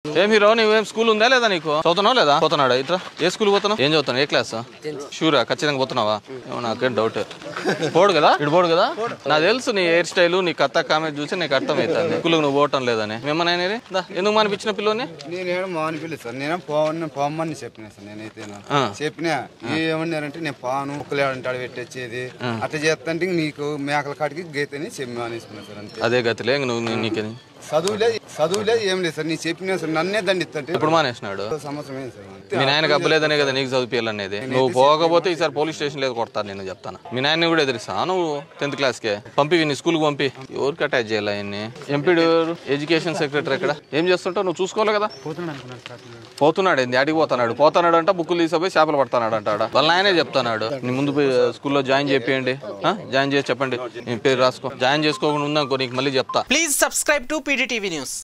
ఏం హీరో నువ్వేం స్కూల్ ఉందా లేదా నీకు చదువుతున్నావు లేదా పోతున్నాడా ఇట్లా ఏ స్కూల్ పోతున్నావు ఏం చదువుతున్నావు ఏ క్లాస్ షూరా ఖచ్చితంగా పోతున్నావా ఏమో నాకేం డౌట్ పోడు కదా ఇటు పోడు కదా నాకు తెలుసు నీ హెయిర్ స్టైల్ నీ కత్త కామెంట్ చూసి నీకు అర్థమవుతుంది స్కూల్ నువ్వు పోవటం లేదని మిమ్మల్ని ఎందుకు మానిపించిన పిల్లని నేనేమో మామని పిల్లి సార్ నేనేం పోవని పోమ్మని చెప్పిన సార్ నేనైతే ఆ. చెప్పినా ఏమన్నారంటే నేను పాను ముక్కలేడంటాడు పెట్టొచ్చేది అట్లా చేస్తుంటే నీకు మేకల కాడికి గీతని చెప్పి అనేసుకున్నా సార్ అంతే అదే గతిలే ఇంక నువ్వు నీ- నీకు చదువులే చదువులే ఏం లేదు సార్ నీ చెప్పినా సార్ నన్నే దండిస్తుంటే ఎప్పుడు మానేసినాడు సంవత్సరం ఏంది సార్ మీ నాయనకి అబ్బలేదనే కదా నీకు చదివించాలనేది నువ్వు పోకపోతే ఈసారి పోలీస్ స్టేషన్ లేదు కొడతాను నేను చెప్తాను మీ నాయన్ని కూడా ఎదిరిస్తా నువ్వు టెన్త్ క్లాస్కే పంపి నీ స్కూల్కి పంపి ఎవరికి అటాచ్ చేయాలి ఆయన్ని ఎంపీడు ఎడ్యుకేషన్ సెక్రటరీ ఎక్కడ ఏం చేస్తుంటావు నువ్వు చూసుకోవాలి కదా పోతున్నాడు ఏంది అడిగి పోతున్నాడు పోతున్నాడు అంట బుక్కులు తీసుకుపోయి చేపలు పడతాడు అంటాడు వాళ్ళ నాయనే చెప్తున్నాడు నీ ముందు పోయి స్కూల్లో జాయిన్ చేపియండి ఆ? జాయిన్ చేసి చెప్పండి నీ పేరు రాసుకో జాయిన్ చేసుకోకుండా ఉందనుకో నీకు మళ్ళీ చెప్తా Please subscribe to PDTV News.